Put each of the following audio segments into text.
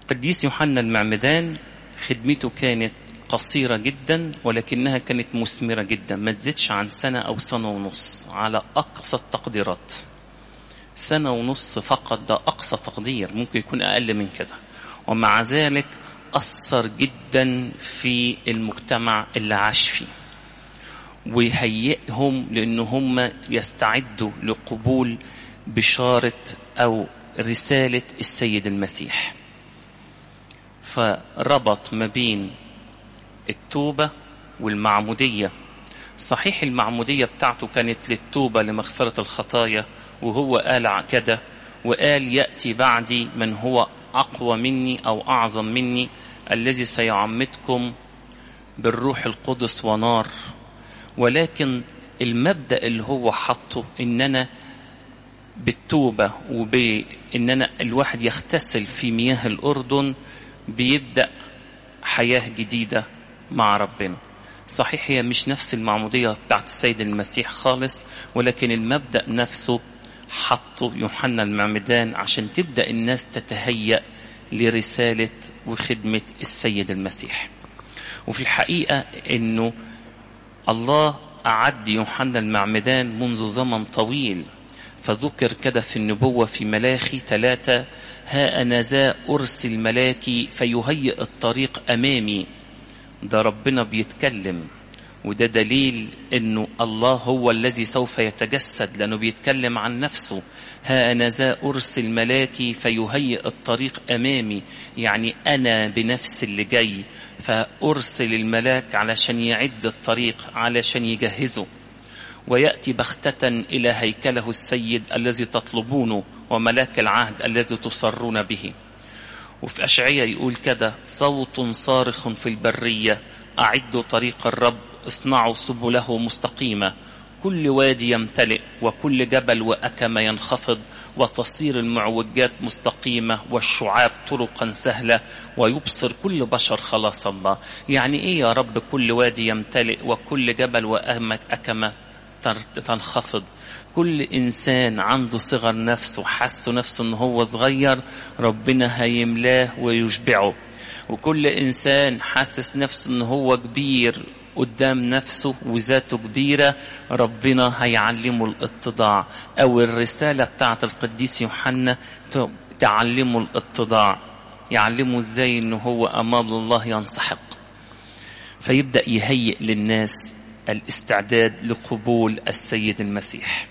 القديس يوحنا المعمدان خدمته كانت قصيرة جدا ولكنها كانت مثمرة جدا ما تزيدش عن سنة أو سنة ونص على أقصى التقديرات سنة ونص فقط ده أقصى تقدير ممكن يكون أقل من كده ومع ذلك أثر جدا في المجتمع اللي عاش فيه ويهيئهم لأن هم يستعدوا لقبول بشارة أو رسالة السيد المسيح فربط ما بين التوبة والمعمودية صحيح المعمودية بتاعته كانت للتوبة لمغفرة الخطايا وهو قال كده وقال يأتي بعدي من هو أقوى مني أو أعظم مني الذي سيعمدكم بالروح القدس ونار ولكن المبدأ اللي هو حطه إن أنا بالتوبة وبإن أنا الواحد يغتسل في مياه الأردن بيبدأ حياة جديدة مع ربنا صحيح هي مش نفس المعمودية بتاعت السيد المسيح خالص ولكن المبدأ نفسه حطه يوحنا المعمدان عشان تبدأ الناس تتهيأ لرسالة وخدمة السيد المسيح وفي الحقيقة أنه الله أعد يوحنا المعمدان منذ زمن طويل فذكر كده في النبوة في ملاخي ثلاثة ها أنا ذا أرسل ملاكي فيهيئ الطريق أمامي ده ربنا بيتكلم وده دليل انه الله هو الذي سوف يتجسد لانه بيتكلم عن نفسه ها انا ذا ارسل ملاكي فيهيئ الطريق امامي يعني انا بنفس اللي جاي فارسل الملاك علشان يعد الطريق علشان يجهزه وياتي بختة الى هيكله السيد الذي تطلبونه وملاك العهد الذي تصرون به وفي أشعية يقول كده صوت صارخ في البرية أعدوا طريق الرب اصنعوا سبله مستقيمة كل وادي يمتلئ وكل جبل وأكم ينخفض وتصير المعوجات مستقيمة والشعاب طرقا سهلة ويبصر كل بشر خلاص الله يعني إيه يا رب كل وادي يمتلئ وكل جبل وأكم تنخفض كل إنسان عنده صغر نفس وحس نفسه إن هو صغير ربنا هيملاه ويشبعه وكل إنسان حاسس نفسه إن هو كبير قدام نفسه وذاته كبيرة ربنا هيعلمه الاتضاع أو الرسالة بتاعت القديس يوحنا تعلمه الاتضاع يعلمه ازاي ان هو امام الله ينسحق فيبدا يهيئ للناس الاستعداد لقبول السيد المسيح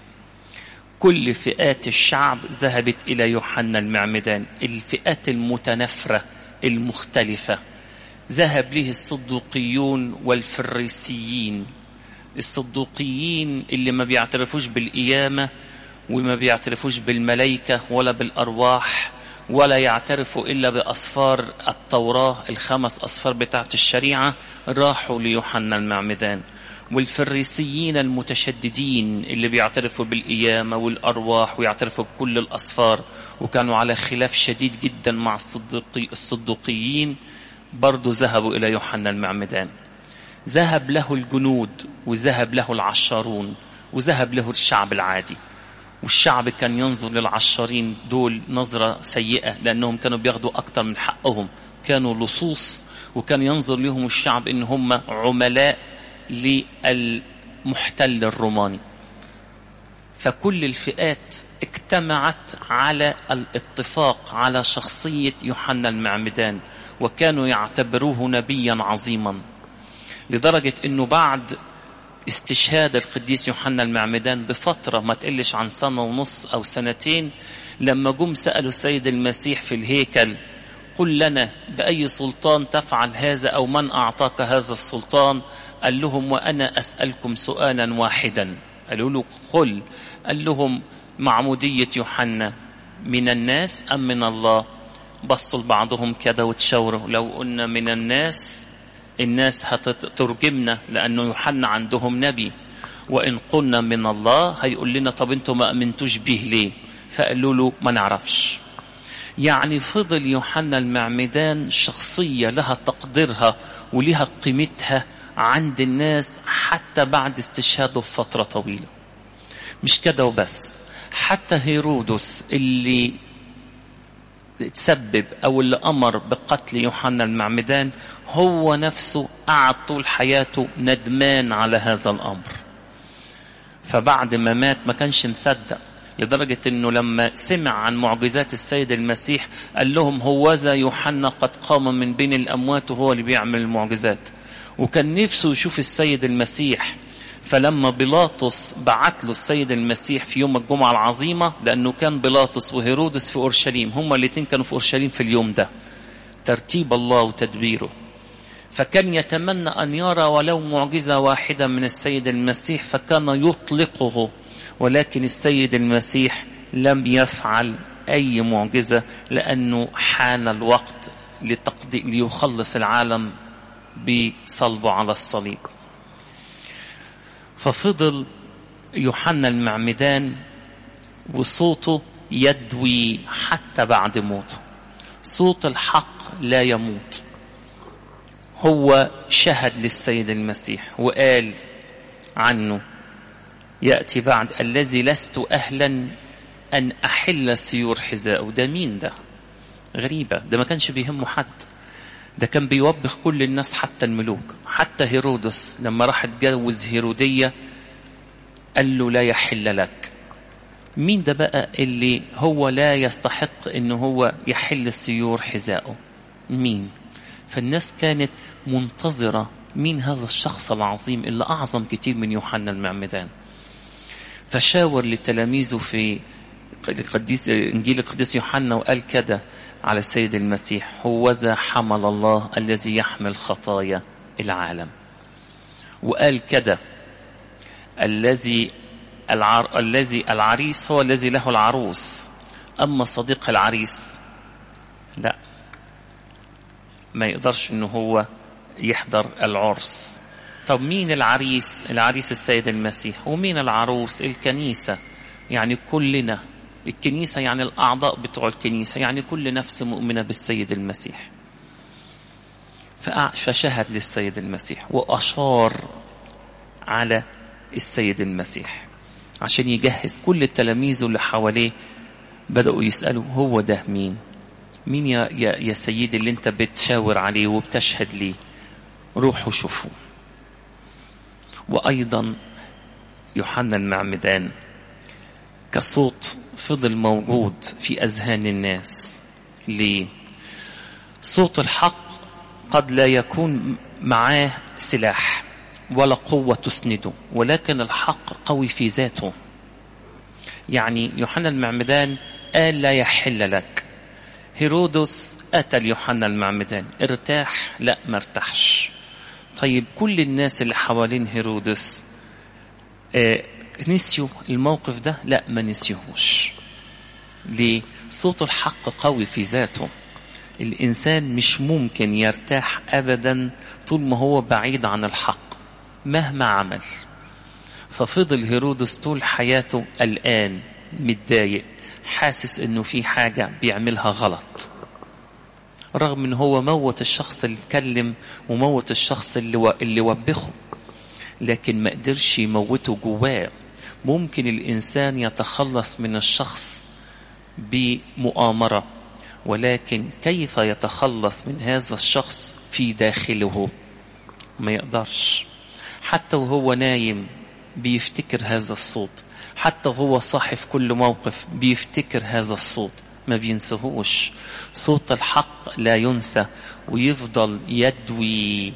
كل فئات الشعب ذهبت الى يوحنا المعمدان الفئات المتنافره المختلفه ذهب له الصدوقيون والفريسيين الصدوقيين اللي ما بيعترفوش بالقيامه وما بيعترفوش بالملائكه ولا بالارواح ولا يعترفوا الا باصفار التوراه الخمس اصفار بتاعت الشريعه راحوا ليوحنا المعمدان والفريسيين المتشددين اللي بيعترفوا بالقيامة والأرواح ويعترفوا بكل الأصفار وكانوا على خلاف شديد جدا مع الصدقي الصدقيين برضو ذهبوا إلى يوحنا المعمدان ذهب له الجنود وذهب له العشارون وذهب له الشعب العادي والشعب كان ينظر للعشارين دول نظرة سيئة لأنهم كانوا بياخدوا أكتر من حقهم كانوا لصوص وكان ينظر لهم الشعب إن هم عملاء للمحتل الروماني فكل الفئات اجتمعت على الاتفاق على شخصية يوحنا المعمدان وكانوا يعتبروه نبيا عظيما لدرجة انه بعد استشهاد القديس يوحنا المعمدان بفترة ما تقلش عن سنة ونص أو سنتين لما جم سألوا السيد المسيح في الهيكل قل لنا بأي سلطان تفعل هذا أو من أعطاك هذا السلطان قال لهم وأنا أسألكم سؤالا واحدا قالوا له قل قال لهم معمودية يوحنا من الناس أم من الله بصوا لبعضهم كده وتشاوروا لو قلنا من الناس الناس هتترجمنا لأنه يوحنا عندهم نبي وإن قلنا من الله هيقول لنا طب انتوا ما أمنتوش به ليه فقالوا له ما نعرفش يعني فضل يوحنا المعمدان شخصية لها تقديرها ولها قيمتها عند الناس حتى بعد استشهاده بفترة طويلة مش كده وبس حتى هيرودس اللي تسبب أو اللي أمر بقتل يوحنا المعمدان هو نفسه قعد طول حياته ندمان على هذا الأمر فبعد ما مات ما كانش مصدق لدرجة أنه لما سمع عن معجزات السيد المسيح قال لهم هوذا يوحنا قد قام من بين الأموات وهو اللي بيعمل المعجزات وكان نفسه يشوف السيد المسيح فلما بيلاطس بعت له السيد المسيح في يوم الجمعة العظيمة لأنه كان بيلاطس وهيرودس في أورشليم هما الاثنين كانوا في أورشليم في اليوم ده ترتيب الله وتدبيره فكان يتمنى أن يرى ولو معجزة واحدة من السيد المسيح فكان يطلقه ولكن السيد المسيح لم يفعل أي معجزة لأنه حان الوقت ليخلص العالم بصلبه على الصليب ففضل يوحنا المعمدان وصوته يدوي حتى بعد موته صوت الحق لا يموت هو شهد للسيد المسيح وقال عنه يأتي بعد الذي لست أهلا أن أحل سيور حذاءه ده مين ده غريبة ده ما كانش بيهمه حد ده كان بيوبخ كل الناس حتى الملوك حتى هيرودس لما راح اتجوز هيرودية قال له لا يحل لك مين ده بقى اللي هو لا يستحق ان هو يحل سيور حذائه مين فالناس كانت منتظرة مين هذا الشخص العظيم اللي أعظم كتير من يوحنا المعمدان فشاور لتلاميذه في القديس إنجيل القديس يوحنا وقال كده على السيد المسيح هوذا حمل الله الذي يحمل خطايا العالم وقال كده الذي العر... الذي العريس هو الذي له العروس أما صديق العريس لا ما يقدرش انه هو يحضر العرس طب مين العريس العريس السيد المسيح ومين العروس الكنيسة يعني كلنا الكنيسة يعني الأعضاء بتوع الكنيسة يعني كل نفس مؤمنة بالسيد المسيح فشهد للسيد المسيح وأشار على السيد المسيح عشان يجهز كل التلاميذ اللي حواليه بدأوا يسألوا هو ده مين مين يا, يا, يا سيدي اللي انت بتشاور عليه وبتشهد ليه روحوا شوفوا وأيضا يوحنا المعمدان كصوت فضل موجود في أذهان الناس ليه صوت الحق قد لا يكون معاه سلاح ولا قوة تسنده ولكن الحق قوي في ذاته يعني يوحنا المعمدان قال لا يحل لك هيرودس قتل يوحنا المعمدان ارتاح لا ما ارتاحش طيب كل الناس اللي حوالين هيرودس آه نسيوا الموقف ده لا ما نسيوهوش ليه صوت الحق قوي في ذاته الإنسان مش ممكن يرتاح أبدا طول ما هو بعيد عن الحق مهما عمل ففضل هيرودس طول حياته قلقان متضايق حاسس انه في حاجة بيعملها غلط رغم ان هو موت الشخص اللي اتكلم وموت الشخص اللي, و... اللي وبخه لكن ما قدرش يموته جواه ممكن الإنسان يتخلص من الشخص بمؤامرة ولكن كيف يتخلص من هذا الشخص في داخله ما يقدرش حتى وهو نايم بيفتكر هذا الصوت حتى وهو صاحي في كل موقف بيفتكر هذا الصوت ما بينسهوش صوت الحق لا ينسى ويفضل يدوي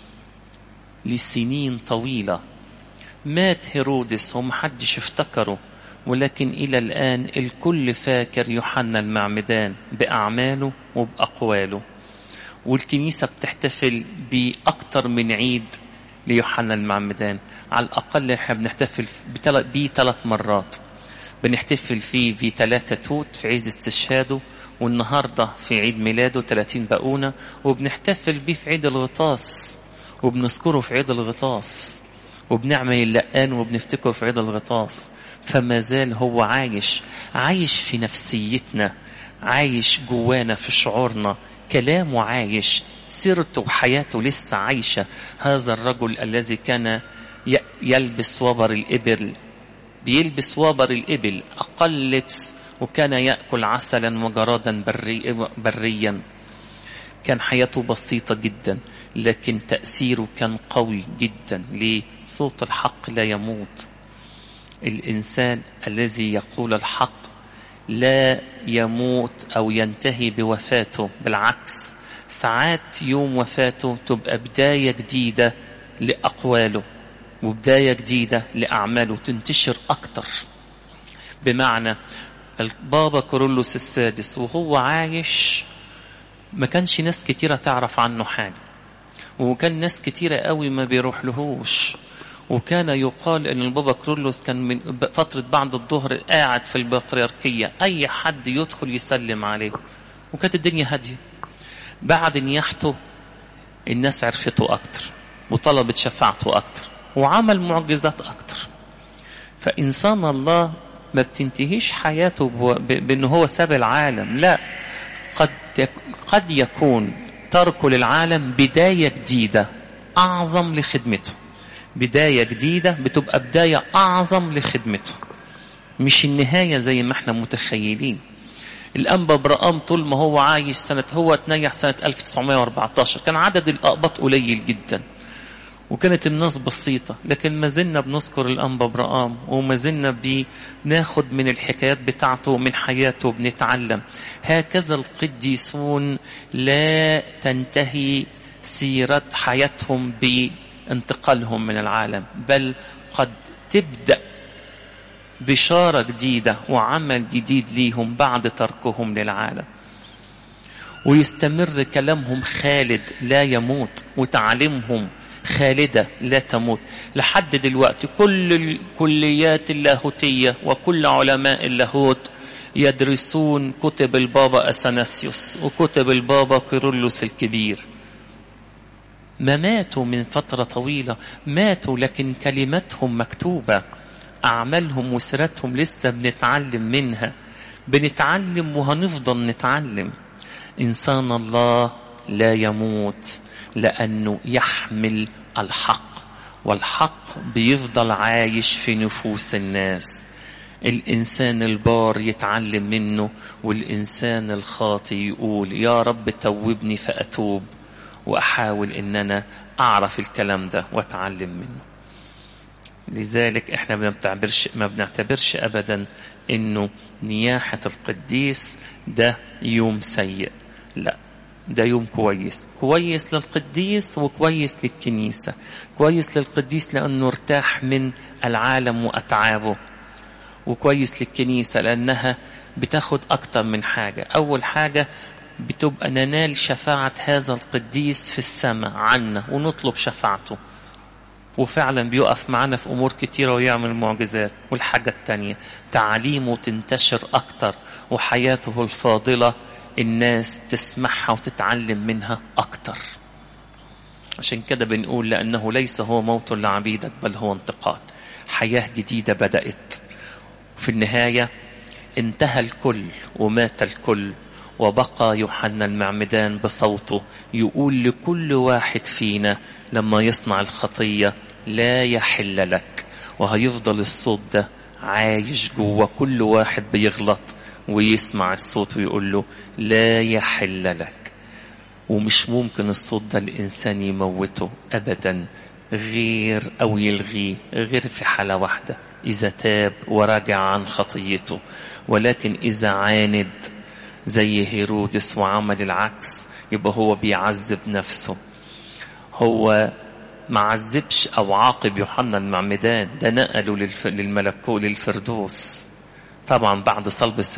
لسنين طويلة مات هيرودس ومحدش افتكره ولكن إلى الآن الكل فاكر يوحنا المعمدان بأعماله وبأقواله والكنيسة بتحتفل بأكتر من عيد ليوحنا المعمدان على الأقل احنا بنحتفل بيه ثلاث مرات بنحتفل فيه في ثلاثة توت في عيد استشهاده والنهاردة في عيد ميلاده 30 بقونة وبنحتفل بيه في عيد الغطاس وبنذكره في عيد الغطاس وبنعمل اللقان وبنفتكره في عيد الغطاس فما زال هو عايش عايش في نفسيتنا عايش جوانا في شعورنا كلامه عايش سيرته وحياته لسه عايشة هذا الرجل الذي كان يلبس وبر الإبل بيلبس وبر الإبل أقل لبس وكان يأكل عسلا وجرادا بري بريا كان حياته بسيطة جدا لكن تأثيره كان قوي جدا ليه؟ صوت الحق لا يموت الإنسان الذي يقول الحق لا يموت أو ينتهي بوفاته بالعكس ساعات يوم وفاته تبقى بداية جديدة لأقواله وبداية جديدة لأعماله تنتشر أكتر بمعنى البابا كورولوس السادس وهو عايش ما كانش ناس كتيرة تعرف عنه حاجة وكان ناس كتيرة قوي ما بيروح لهوش وكان يقال ان البابا كرولوس كان من فترة بعد الظهر قاعد في البطريركية اي حد يدخل يسلم عليه وكانت الدنيا هادية بعد نياحته الناس عرفته اكتر وطلبت شفاعته اكتر وعمل معجزات اكتر فانسان الله ما بتنتهيش حياته بان هو ساب العالم لا قد قد يكون تركه للعالم بداية جديدة أعظم لخدمته بداية جديدة بتبقى بداية أعظم لخدمته مش النهاية زي ما احنا متخيلين الأنبا برقام طول ما هو عايش سنة هو اتنيح سنة 1914 كان عدد الأقباط قليل جدا وكانت الناس بسيطة لكن ما زلنا بنذكر الأنبا برقام وما زلنا بناخد من الحكايات بتاعته من حياته بنتعلم هكذا القديسون لا تنتهي سيرة حياتهم بانتقالهم من العالم بل قد تبدأ بشارة جديدة وعمل جديد ليهم بعد تركهم للعالم ويستمر كلامهم خالد لا يموت وتعليمهم خالدة لا تموت لحد دلوقتي كل الكليات اللاهوتية وكل علماء اللاهوت يدرسون كتب البابا أثناسيوس وكتب البابا كيرلس الكبير ما ماتوا من فترة طويلة ماتوا لكن كلماتهم مكتوبة أعمالهم وسيرتهم لسه بنتعلم منها بنتعلم وهنفضل نتعلم إنسان الله لا يموت لأنه يحمل الحق والحق بيفضل عايش في نفوس الناس الإنسان البار يتعلم منه والإنسان الخاطي يقول يا رب توبني فأتوب وأحاول إن أنا أعرف الكلام ده وأتعلم منه لذلك احنا ما بنعتبرش ما بنعتبرش ابدا انه نياحه القديس ده يوم سيء لا ده يوم كويس كويس للقديس وكويس للكنيسة كويس للقديس لأنه ارتاح من العالم وأتعابه وكويس للكنيسة لأنها بتاخد أكتر من حاجة أول حاجة بتبقى ننال شفاعة هذا القديس في السماء عنا ونطلب شفاعته وفعلا بيقف معنا في أمور كتيرة ويعمل معجزات والحاجة التانية تعليمه تنتشر أكتر وحياته الفاضلة الناس تسمعها وتتعلم منها أكتر عشان كده بنقول لأنه ليس هو موت لعبيدك بل هو انتقال حياة جديدة بدأت في النهاية انتهى الكل ومات الكل وبقى يوحنا المعمدان بصوته يقول لكل واحد فينا لما يصنع الخطية لا يحل لك وهيفضل الصوت ده عايش جوه كل واحد بيغلط ويسمع الصوت ويقول له لا يحل لك ومش ممكن الصوت ده الإنسان يموته أبدا غير أو يلغيه غير في حالة واحدة إذا تاب ورجع عن خطيته ولكن إذا عاند زي هيرودس وعمل العكس يبقى هو بيعذب نفسه هو ما عذبش أو عاقب يوحنا المعمدان ده نقله للملكو للفردوس طبعا بعد صلب